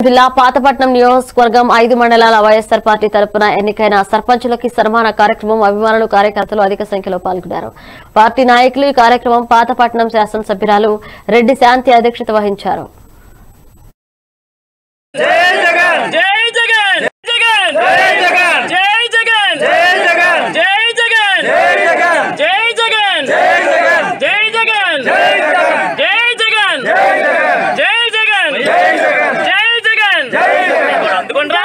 జిల్లా పాతపట్నం నియోజకవర్గం ఐదు మండలాల వైఎస్ఆర్ పార్టీ తరపున ఎన్నికైన సర్పంచులకి సన్మాన కార్యక్రమం అభిమానులు కార్యకర్తలు అధిక సంఖ్యలో పాల్గొన్నారు పార్టీ నాయకులు ఈ కార్యక్రమం పాతపట్నం శాసనసభ్యురాలు రెడ్డి శాంతి అధ్యక్షత వహించారు జై జగన్ జై జగన్ జై జగన్ జై జగన్ జై జగన్ జై జగన్ జై జగన్ జై జగన్ జై జగన్ జై జగన్ జై జగన్ జై జగన్ జై జగన్ జై జగన్ జై జగన్ జై జగన్ అందుకుంటా